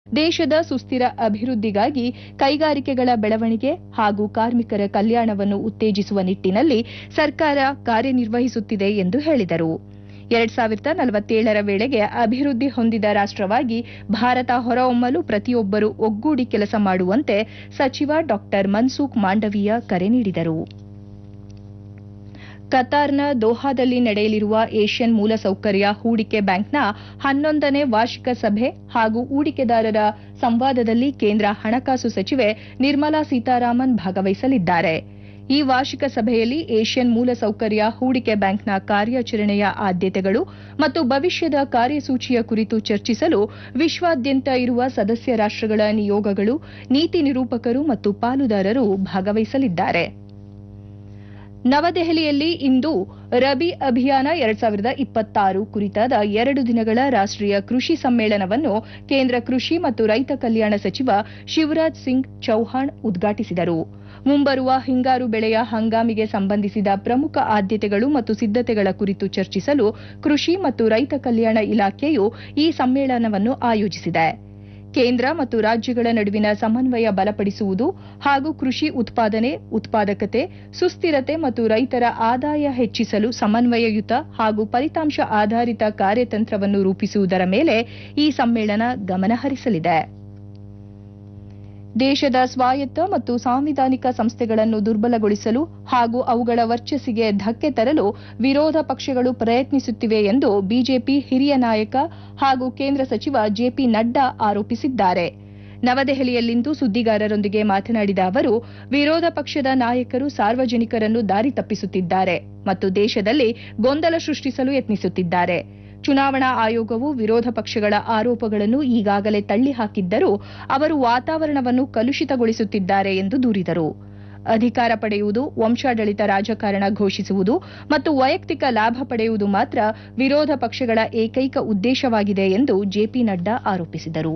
ದೇಶದ ಸುಸ್ಥಿರ ಅಭಿವೃದ್ಧಿಗಾಗಿ ಕೈಗಾರಿಕೆಗಳ ಬೆಳವಣಿಗೆ ಹಾಗೂ ಕಾರ್ಮಿಕರ ಕಲ್ಯಾಣವನ್ನು ಉತ್ತೇಜಿಸುವ ನಿಟ್ಟಿನಲ್ಲಿ ಸರ್ಕಾರ ಕಾರ್ಯನಿರ್ವಹಿಸುತ್ತಿದೆ ಎಂದು ಹೇಳಿದರು ಎರಡ್ ಸಾವಿರದ ನಲವತ್ತೇಳರ ವೇಳೆಗೆ ಅಭಿವೃದ್ಧಿ ಹೊಂದಿದ ರಾಷ್ಟವಾಗಿ ಭಾರತ ಹೊರಹೊಮ್ಮಲು ಪ್ರತಿಯೊಬ್ಬರು ಒಗ್ಗೂಡಿ ಕೆಲಸ ಮಾಡುವಂತೆ ಸಚಿವ ಡಾ ಮನ್ಸುಖ್ ಮಾಂಡವೀಯ ಕರೆ ನೀಡಿದರು ಕತಾರ್ನ ದೋಹಾದಲ್ಲಿ ನಡೆಯಲಿರುವ ಏಷ್ಯನ್ ಮೂಲಸೌಕರ್ಯ ಹೂಡಿಕೆ ಬ್ಯಾಂಕ್ನ ಹನ್ನೊಂದನೇ ವಾರ್ಷಿಕ ಸಭೆ ಹಾಗೂ ಹೂಡಿಕೆದಾರರ ಸಂವಾದದಲ್ಲಿ ಕೇಂದ್ರ ಹಣಕಾಸು ಸಚಿವೆ ನಿರ್ಮಲಾ ಸೀತಾರಾಮನ್ ಭಾಗವಹಿಸಲಿದ್ದಾರೆ ಈ ವಾರ್ಷಿಕ ಸಭೆಯಲ್ಲಿ ಏಷ್ಯನ್ ಮೂಲಸೌಕರ್ಯ ಹೂಡಿಕೆ ಬ್ಯಾಂಕ್ನ ಕಾರ್ಯಾಚರಣೆಯ ಆದ್ಯತೆಗಳು ಮತ್ತು ಭವಿಷ್ಯದ ಕಾರ್ಯಸೂಚಿಯ ಕುರಿತು ಚರ್ಚಿಸಲು ವಿಶ್ವಾದ್ಯಂತ ಇರುವ ಸದಸ್ಯ ರಾಷ್ಟಗಳ ನಿಯೋಗಗಳು ನೀತಿ ನಿರೂಪಕರು ಮತ್ತು ಪಾಲುದಾರರು ಭಾಗವಹಿಸಲಿದ್ದಾರೆ ನವದೆಹಲಿಯಲ್ಲಿ ಇಂದು ರಬಿ ಅಭಿಯಾನ ಎರಡ್ ಸಾವಿರದ ಇಪ್ಪತ್ತಾರು ಕುರಿತಾದ ಎರಡು ದಿನಗಳ ರಾಷ್ಟೀಯ ಕೃಷಿ ಸಮ್ಮೇಳನವನ್ನು ಕೇಂದ್ರ ಕೃಷಿ ಮತ್ತು ರೈತ ಕಲ್ಯಾಣ ಸಚಿವ ಶಿವರಾಜ್ ಸಿಂಗ್ ಚೌಹಾಣ್ ಉದ್ಘಾಟಿಸಿದರು ಮುಂಬರುವ ಹಿಂಗಾರು ಬೆಳೆಯ ಹಂಗಾಮಿಗೆ ಸಂಬಂಧಿಸಿದ ಪ್ರಮುಖ ಆದ್ಯತೆಗಳು ಮತ್ತು ಸಿದ್ದತೆಗಳ ಕುರಿತು ಚರ್ಚಿಸಲು ಕೃಷಿ ಮತ್ತು ರೈತ ಕಲ್ಯಾಣ ಇಲಾಖೆಯು ಈ ಸಮ್ಮೇಳನವನ್ನು ಆಯೋಜಿಸಿದೆ ಕೇಂದ್ರ ಮತ್ತು ರಾಜ್ಯಗಳ ನಡುವಿನ ಸಮನ್ವಯ ಬಲಪಡಿಸುವುದು ಹಾಗೂ ಕೃಷಿ ಉತ್ಪಾದನೆ ಉತ್ಪಾದಕತೆ ಸುಸ್ಥಿರತೆ ಮತ್ತು ರೈತರ ಆದಾಯ ಹೆಚ್ಚಿಸಲು ಸಮನ್ವಯಯುತ ಹಾಗೂ ಫಲಿತಾಂಶ ಆಧಾರಿತ ಕಾರ್ಯತಂತ್ರವನ್ನು ರೂಪಿಸುವುದರ ಮೇಲೆ ಈ ಸಮ್ಮೇಳನ ಗಮನಹರಿಸಲಿದೆ ದೇಶದ ಸ್ವಾಯತ್ತ ಮತ್ತು ಸಾಂವಿಧಾನಿಕ ಸಂಸ್ಥೆಗಳನ್ನು ದುರ್ಬಲಗೊಳಿಸಲು ಹಾಗೂ ಅವುಗಳ ವರ್ಚಸ್ಸಿಗೆ ಧಕ್ಕೆ ತರಲು ವಿರೋಧ ಪಕ್ಷಗಳು ಪ್ರಯತ್ನಿಸುತ್ತಿವೆ ಎಂದು ಬಿಜೆಪಿ ಹಿರಿಯ ನಾಯಕ ಹಾಗೂ ಕೇಂದ್ರ ಸಚಿವ ಜೆಪಿ ನಡ್ಡಾ ಆರೋಪಿಸಿದ್ದಾರೆ ನವದೆಹಲಿಯಲ್ಲಿಂದು ಸುದ್ದಿಗಾರರೊಂದಿಗೆ ಮಾತನಾಡಿದ ಅವರು ವಿರೋಧ ಪಕ್ಷದ ನಾಯಕರು ಸಾರ್ವಜನಿಕರನ್ನು ದಾರಿ ತಪ್ಪಿಸುತ್ತಿದ್ದಾರೆ ಮತ್ತು ದೇಶದಲ್ಲಿ ಗೊಂದಲ ಸೃಷ್ಟಿಸಲು ಯತ್ನಿಸುತ್ತಿದ್ದಾರೆ ಚುನಾವಣಾ ಆಯೋಗವು ವಿರೋಧ ಪಕ್ಷಗಳ ಆರೋಪಗಳನ್ನು ಈಗಾಗಲೇ ತಳ್ಳಿಹಾಕಿದ್ದರೂ ಅವರು ವಾತಾವರಣವನ್ನು ಕಲುಷಿತಗೊಳಿಸುತ್ತಿದ್ದಾರೆ ಎಂದು ದೂರಿದರು ಅಧಿಕಾರ ಪಡೆಯುವುದು ವಂಶಾಡಳಿತ ರಾಜಕಾರಣ ಘೋಷಿಸುವುದು ಮತ್ತು ವೈಯಕ್ತಿಕ ಲಾಭ ಪಡೆಯುವುದು ಮಾತ್ರ ವಿರೋಧ ಪಕ್ಷಗಳ ಏಕೈಕ ಉದ್ದೇಶವಾಗಿದೆ ಎಂದು ಜೆಪಿ ನಡ್ಡಾ ಆರೋಪಿಸಿದರು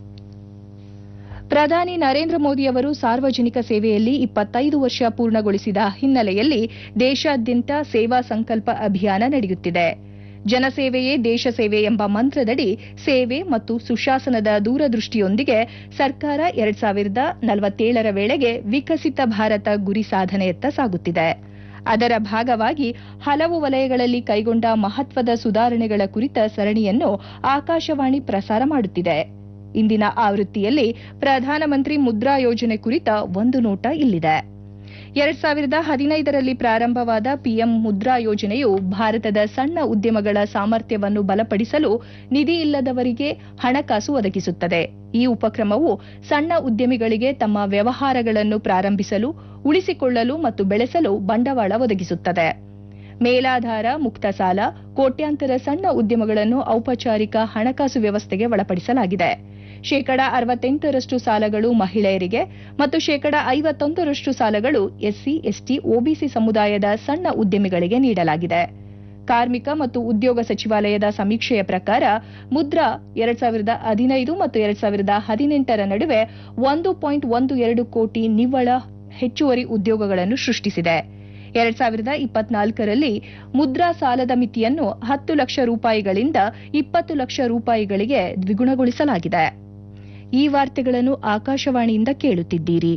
ಪ್ರಧಾನಿ ನರೇಂದ್ರ ಮೋದಿಯವರು ಸಾರ್ವಜನಿಕ ಸೇವೆಯಲ್ಲಿ ಇಪ್ಪತ್ತೈದು ವರ್ಷ ಪೂರ್ಣಗೊಳಿಸಿದ ಹಿನ್ನೆಲೆಯಲ್ಲಿ ದೇಶಾದ್ಯಂತ ಸೇವಾ ಸಂಕಲ್ಪ ಅಭಿಯಾನ ನಡೆಯುತ್ತಿದೆ ಜನಸೇವೆಯೇ ದೇಶ ಸೇವೆ ಎಂಬ ಮಂತ್ರದಡಿ ಸೇವೆ ಮತ್ತು ಸುಶಾಸನದ ದೂರದೃಷ್ಟಿಯೊಂದಿಗೆ ಸರ್ಕಾರ ಎರಡ್ ಸಾವಿರದ ನಲವತ್ತೇಳರ ವೇಳೆಗೆ ವಿಕಸಿತ ಭಾರತ ಗುರಿ ಸಾಧನೆಯತ್ತ ಸಾಗುತ್ತಿದೆ ಅದರ ಭಾಗವಾಗಿ ಹಲವು ವಲಯಗಳಲ್ಲಿ ಕೈಗೊಂಡ ಮಹತ್ವದ ಸುಧಾರಣೆಗಳ ಕುರಿತ ಸರಣಿಯನ್ನು ಆಕಾಶವಾಣಿ ಪ್ರಸಾರ ಮಾಡುತ್ತಿದೆ ಇಂದಿನ ಆವೃತ್ತಿಯಲ್ಲಿ ಪ್ರಧಾನಮಂತ್ರಿ ಮುದ್ರಾ ಯೋಜನೆ ಕುರಿತ ಒಂದು ನೋಟ ಇಲ್ಲಿದೆ ಎರಡ್ ಸಾವಿರದ ಹದಿನೈದರಲ್ಲಿ ಪ್ರಾರಂಭವಾದ ಪಿಎಂ ಮುದ್ರಾ ಯೋಜನೆಯು ಭಾರತದ ಸಣ್ಣ ಉದ್ಯಮಗಳ ಸಾಮರ್ಥ್ಯವನ್ನು ಬಲಪಡಿಸಲು ನಿಧಿ ಇಲ್ಲದವರಿಗೆ ಹಣಕಾಸು ಒದಗಿಸುತ್ತದೆ ಈ ಉಪಕ್ರಮವು ಸಣ್ಣ ಉದ್ಯಮಿಗಳಿಗೆ ತಮ್ಮ ವ್ಯವಹಾರಗಳನ್ನು ಪ್ರಾರಂಭಿಸಲು ಉಳಿಸಿಕೊಳ್ಳಲು ಮತ್ತು ಬೆಳೆಸಲು ಬಂಡವಾಳ ಒದಗಿಸುತ್ತದೆ ಮೇಲಾಧಾರ ಮುಕ್ತ ಸಾಲ ಕೋಟ್ಯಾಂತರ ಸಣ್ಣ ಉದ್ಯಮಗಳನ್ನು ಔಪಚಾರಿಕ ಹಣಕಾಸು ವ್ಯವಸ್ಥೆಗೆ ಒಳಪಡಿಸಲಾಗಿದೆ ಶೇಕಡ ಅರವತ್ತೆಂಟರಷ್ಟು ಸಾಲಗಳು ಮಹಿಳೆಯರಿಗೆ ಮತ್ತು ಶೇಕಡ ಐವತ್ತೊಂದರಷ್ಟು ಸಾಲಗಳು ಎಸ್ಸಿ ಎಸ್ಟಿ ಒಬಿಸಿ ಸಮುದಾಯದ ಸಣ್ಣ ಉದ್ಯಮಿಗಳಿಗೆ ನೀಡಲಾಗಿದೆ ಕಾರ್ಮಿಕ ಮತ್ತು ಉದ್ಯೋಗ ಸಚಿವಾಲಯದ ಸಮೀಕ್ಷೆಯ ಪ್ರಕಾರ ಮುದ್ರಾ ಎರಡ್ ಸಾವಿರದ ಹದಿನೈದು ಮತ್ತು ಎರಡ್ ಸಾವಿರದ ಹದಿನೆಂಟರ ನಡುವೆ ಒಂದು ಪಾಯಿಂಟ್ ಒಂದು ಎರಡು ಕೋಟಿ ನಿವ್ವಳ ಹೆಚ್ಚುವರಿ ಉದ್ಯೋಗಗಳನ್ನು ಸೃಷ್ಟಿಸಿದೆ ಎರಡ್ ಸಾವಿರದ ಇಪ್ಪತ್ನಾಲ್ಕರಲ್ಲಿ ಮುದ್ರಾ ಸಾಲದ ಮಿತಿಯನ್ನು ಹತ್ತು ಲಕ್ಷ ರೂಪಾಯಿಗಳಿಂದ ಇಪ್ಪತ್ತು ಲಕ್ಷ ರೂಪಾಯಿಗಳಿಗೆ ದ್ವಿಗುಣಗೊಳಿಸಲಾಗಿದೆ ಈ ವಾರ್ತೆಗಳನ್ನು ಆಕಾಶವಾಣಿಯಿಂದ ಕೇಳುತ್ತಿದ್ದೀರಿ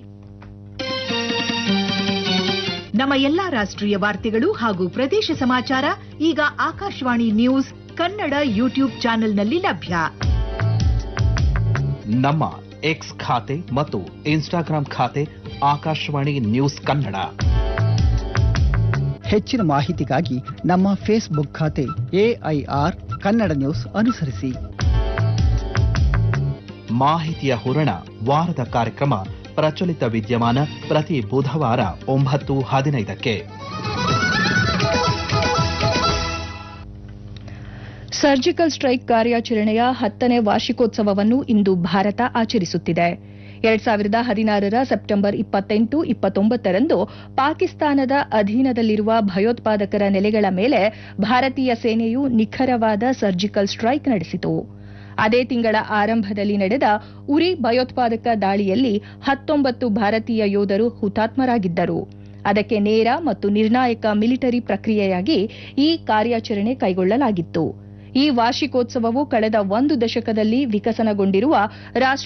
ನಮ್ಮ ಎಲ್ಲಾ ರಾಷ್ಟ್ರೀಯ ವಾರ್ತೆಗಳು ಹಾಗೂ ಪ್ರದೇಶ ಸಮಾಚಾರ ಈಗ ಆಕಾಶವಾಣಿ ನ್ಯೂಸ್ ಕನ್ನಡ ಯೂಟ್ಯೂಬ್ ಚಾನೆಲ್ನಲ್ಲಿ ಲಭ್ಯ ನಮ್ಮ ಎಕ್ಸ್ ಖಾತೆ ಮತ್ತು ಇನ್ಸ್ಟಾಗ್ರಾಂ ಖಾತೆ ಆಕಾಶವಾಣಿ ನ್ಯೂಸ್ ಕನ್ನಡ ಹೆಚ್ಚಿನ ಮಾಹಿತಿಗಾಗಿ ನಮ್ಮ ಫೇಸ್ಬುಕ್ ಖಾತೆ ಎಐಆರ್ ಕನ್ನಡ ನ್ಯೂಸ್ ಅನುಸರಿಸಿ ಮಾಹಿತಿಯ ಹೂರಣ ವಾರದ ಕಾರ್ಯಕ್ರಮ ಪ್ರಚಲಿತ ವಿದ್ಯಮಾನ ಪ್ರತಿ ಬುಧವಾರ ಒಂಬತ್ತು ಹದಿನೈದಕ್ಕೆ ಸರ್ಜಿಕಲ್ ಸ್ಟ್ರೈಕ್ ಕಾರ್ಯಾಚರಣೆಯ ಹತ್ತನೇ ವಾರ್ಷಿಕೋತ್ಸವವನ್ನು ಇಂದು ಭಾರತ ಆಚರಿಸುತ್ತಿದೆ ಎರಡ್ ಸಾವಿರದ ಹದಿನಾರರ ಸೆಪ್ಟೆಂಬರ್ ಇಪ್ಪತ್ತೆಂಟು ಇಪ್ಪತ್ತೊಂಬತ್ತರಂದು ಪಾಕಿಸ್ತಾನದ ಅಧೀನದಲ್ಲಿರುವ ಭಯೋತ್ಪಾದಕರ ನೆಲೆಗಳ ಮೇಲೆ ಭಾರತೀಯ ಸೇನೆಯು ನಿಖರವಾದ ಸರ್ಜಿಕಲ್ ಸ್ಟ್ರೈಕ್ ನಡೆಸಿತು ಅದೇ ತಿಂಗಳ ಆರಂಭದಲ್ಲಿ ನಡೆದ ಉರಿ ಭಯೋತ್ಪಾದಕ ದಾಳಿಯಲ್ಲಿ ಹತ್ತೊಂಬತ್ತು ಭಾರತೀಯ ಯೋಧರು ಹುತಾತ್ಮರಾಗಿದ್ದರು ಅದಕ್ಕೆ ನೇರ ಮತ್ತು ನಿರ್ಣಾಯಕ ಮಿಲಿಟರಿ ಪ್ರಕ್ರಿಯೆಯಾಗಿ ಈ ಕಾರ್ಯಾಚರಣೆ ಕೈಗೊಳ್ಳಲಾಗಿತ್ತು ಈ ವಾರ್ಷಿಕೋತ್ಸವವು ಕಳೆದ ಒಂದು ದಶಕದಲ್ಲಿ ವಿಕಸನಗೊಂಡಿರುವ ರಾಷ್ಟ್ರ